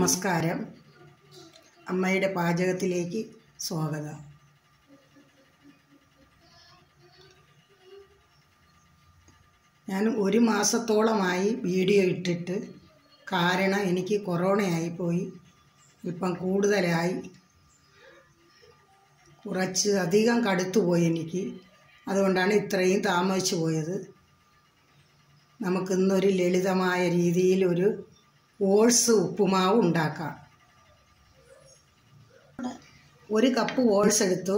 നമസ്കാരം അമ്മയുടെ പാചകത്തിലേക്ക് സ്വാഗതം ഞാൻ ഒരു മാസത്തോളമായി വീഡിയോ ഇട്ടിട്ട് കാരണം എനിക്ക് കൊറോണയായിപ്പോയി ഇപ്പം കൂടുതലായി കുറച്ച് അധികം കടുത്തുപോയി എനിക്ക് അതുകൊണ്ടാണ് ഇത്രയും താമസിച്ചു പോയത് നമുക്കിന്നൊരു ലളിതമായ രീതിയിൽ ഒരു ഓൾസ് ഉപ്പുമാവ് ഉണ്ടാക്കാം ഒരു കപ്പ് ഓൾസ് എടുത്തു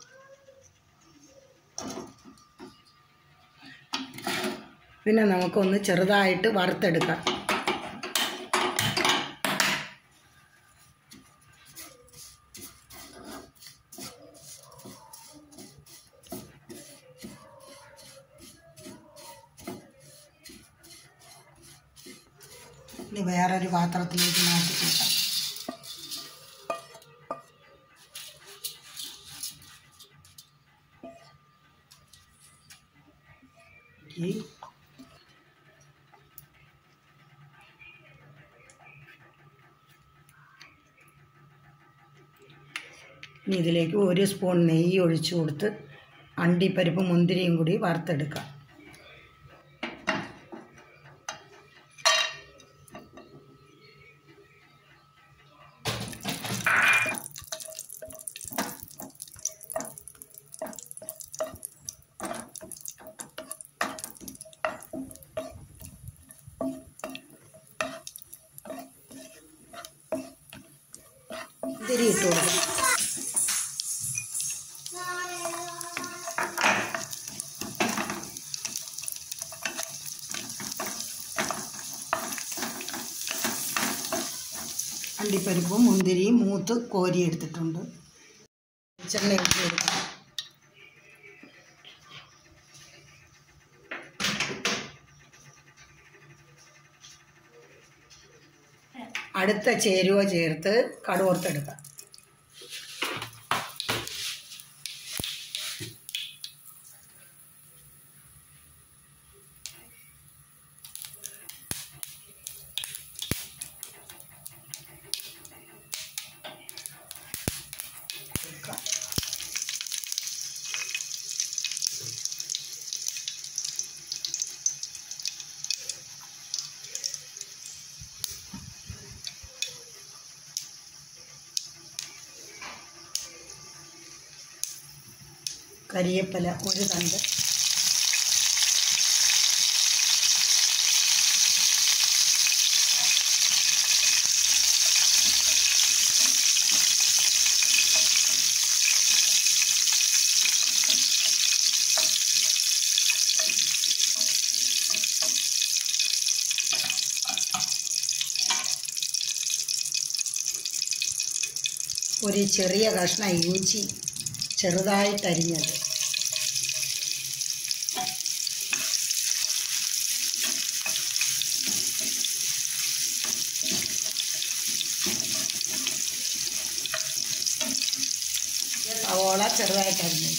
പിന്നെ നമുക്കൊന്ന് ചെറുതായിട്ട് വറുത്തെടുക്കാം ഇനി വേറൊരു പാത്രത്തിലേക്ക് മാറ്റി കൊടുക്കാം ഈ ഇനി ഇതിലേക്ക് ഒരു സ്പൂൺ നെയ്യ് ഒഴിച്ചു കൊടുത്ത് അണ്ടിപ്പരിപ്പ് മുന്തിരിയും കൂടി വറുത്തെടുക്കാം മുന്തിരി ഇട്ട് കൊടുക്കാം അണ്ടിപ്പരിപ്പും മുന്തിരിയും മൂത്ത് കോരി എടുത്തിട്ടുണ്ട് വെളിച്ചെണ്ണ ഒഴിച്ച് കൊടുക്കാം അടുത്ത ചേരുവ ചേർത്ത് കടുവർത്തെടുക്കാം കരിയേപ്പില ഒരു തണ്ട് ഒരു ചെറിയ കഷ്ണം ഇഞ്ചി ചെറുതായിട്ടരിഞ്ഞത് സവോള ചെറുതായിട്ടരിഞ്ഞത്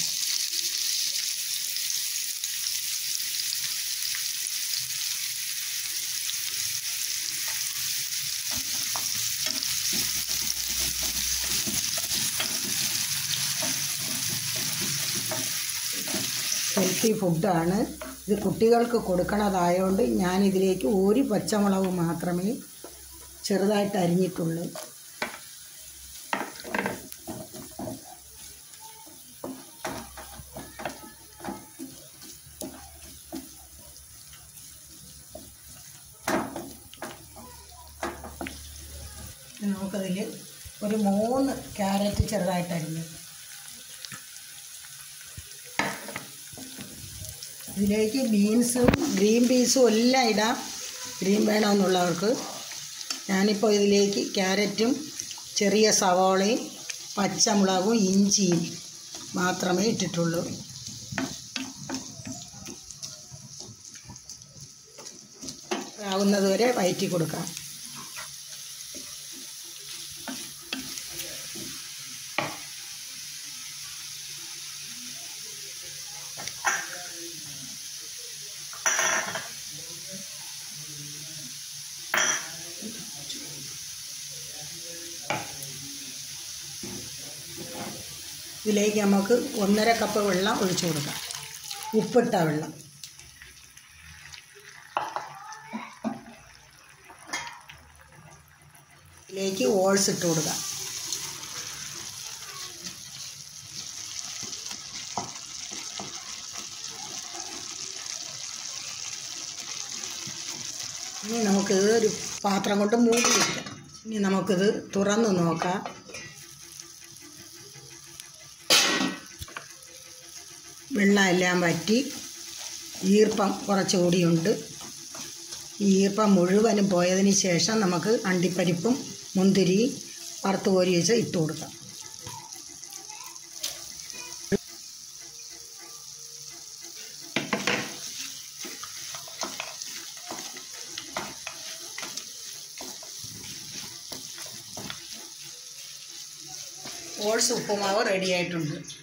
ഹെൽത്തി ഫുഡാണ് ഇത് കുട്ടികൾക്ക് കൊടുക്കണതായതുകൊണ്ട് ഞാൻ ഇതിലേക്ക് ഒരു പച്ചമുളക് മാത്രമേ ചെറുതായിട്ട് അരിഞ്ഞിട്ടുള്ളൂ നമുക്കതിൽ ഒരു മൂന്ന് ക്യാരറ്റ് ചെറുതായിട്ട് അരിഞ്ഞു ഇതിലേക്ക് ബീൻസും ഗ്രീൻ പീസും എല്ലാം ഇടാം ഗ്രീൻ വേണമെന്നുള്ളവർക്ക് ഞാനിപ്പോൾ ഇതിലേക്ക് ക്യാരറ്റും ചെറിയ സവോളയും പച്ചമുളകും ഇഞ്ചിയും മാത്രമേ ഇട്ടിട്ടുള്ളൂ ആവുന്നത് വരെ വയറ്റി കൊടുക്കാം ഇതിലേക്ക് നമുക്ക് ഒന്നര കപ്പ് വെള്ളം ഒഴിച്ചു കൊടുക്കാം ഉപ്പിട്ട വെള്ളം ഇതിലേക്ക് ഓൾസ് ഇട്ട് കൊടുക്കാം ഇനി നമുക്കിത് ഒരു പാത്രം കൊണ്ട് മൂടി വയ്ക്കാം ഇനി നമുക്കിത് തുറന്ന് നോക്കാം വെള്ളം എല്ലാം വറ്റി ഈർപ്പം കുറച്ചുകൂടിയുണ്ട് ഈ ഈർപ്പം മുഴുവനും പോയതിന് ശേഷം നമുക്ക് അണ്ടിപ്പരിപ്പും മുന്തിരി വറുത്ത് കോരി വെച്ച് ഇട്ട് കൊടുക്കാം ഓട്സ് ഉപ്പുമാവ് റെഡി ആയിട്ടുണ്ട്